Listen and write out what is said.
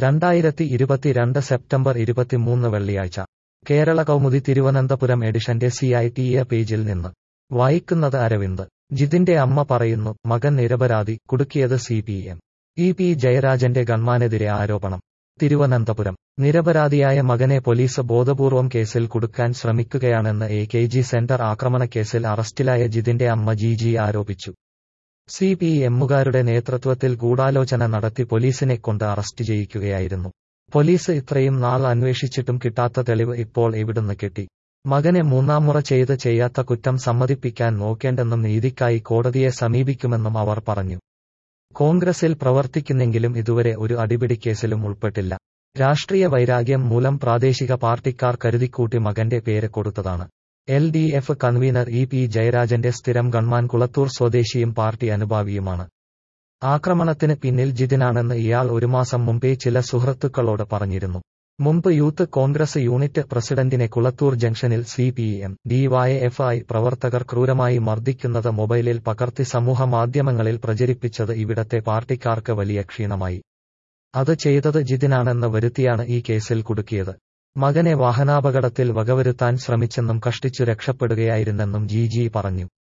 രണ്ടായിരത്തി ഇരുപത്തിരണ്ട് സെപ്റ്റംബർ ഇരുപത്തിമൂന്ന് വെള്ളിയാഴ്ച കേരള കൗമുദി തിരുവനന്തപുരം എഡിഷന്റെ സി ഐ ടി എ പേജിൽ നിന്ന് വായിക്കുന്നത് അരവിന്ദ് ജിതിന്റെ അമ്മ പറയുന്നു മകൻ നിരപരാധി കുടുക്കിയത് C P M E P ജയരാജന്റെ ഗൺമാനെതിരെ ആരോപണം തിരുവനന്തപുരം നിരപരാധിയായ മകനെ പോലീസ് ബോധപൂർവം കേസിൽ കുടുക്കാൻ ശ്രമിക്കുകയാണെന്ന് എ കെ ജി സെന്റർ ആക്രമണക്കേസിൽ അറസ്റ്റിലായ ജിതിന്റെ അമ്മ ജി ജി ആരോപിച്ചു സി പി എമ്മുകാരുടെ നേതൃത്വത്തിൽ ഗൂഢാലോചന നടത്തി പോലീസിനെ കൊണ്ട് അറസ്റ്റ് ചെയ്യിക്കുകയായിരുന്നു പോലീസ് ഇത്രയും നാൾ അന്വേഷിച്ചിട്ടും കിട്ടാത്ത തെളിവ് ഇപ്പോൾ എവിടുന്ന് കിട്ടി മകനെ മൂന്നാം മുറ ചെയ്ത് ചെയ്യാത്ത കുറ്റം സമ്മതിപ്പിക്കാൻ നോക്കേണ്ടെന്നും നീതിക്കായി കോടതിയെ സമീപിക്കുമെന്നും അവർ പറഞ്ഞു കോൺഗ്രസിൽ പ്രവർത്തിക്കുന്നെങ്കിലും ഇതുവരെ ഒരു അടിപിടിക്കേസിലും ഉൾപ്പെട്ടില്ല രാഷ്ട്രീയ വൈരാഗ്യം മൂലം പ്രാദേശിക പാർട്ടിക്കാർ കരുതിക്കൂട്ടി മകന്റെ പേര് കൊടുത്തതാണ് L D F convener E P ജയരാജന്റെ സ്ഥിരം ഗൺമാൻ കുളത്തൂർ സ്വദേശിയും പാർട്ടി അനുഭാവിയുമാണ് ആക്രമണത്തിന് പിന്നിൽ ജിതിനാണെന്ന് ഇയാൾ ഒരു മാസം മുമ്പേ ചില സുഹൃത്തുക്കളോട് പറഞ്ഞിരുന്നു മുമ്പ് യൂത്ത് കോൺഗ്രസ് യൂണിറ്റ് പ്രസിഡന്റിനെ കുളത്തൂർ ജംഗ്ഷനിൽ സി പി എം ഡിവൈഎഫ്ഐ പ്രവർത്തകർ ക്രൂരമായി മർദ്ദിക്കുന്നത് മൊബൈലിൽ പകർത്തി സമൂഹ മാധ്യമങ്ങളിൽ പ്രചരിപ്പിച്ചത് ഇവിടത്തെ പാർട്ടിക്കാർക്ക് വലിയ ക്ഷീണമായി അത് ചെയ്തത് ജിതിനാണെന്ന് വരുത്തിയാണ് ഈ കേസിൽ കുടുക്കിയത് മകനെ വാഹനാപകടത്തിൽ വകവരുത്താൻ ശ്രമിച്ചെന്നും കഷ്ടിച്ചു രക്ഷപ്പെടുകയായിരുന്നെന്നും ജി ജി പറഞ്ഞു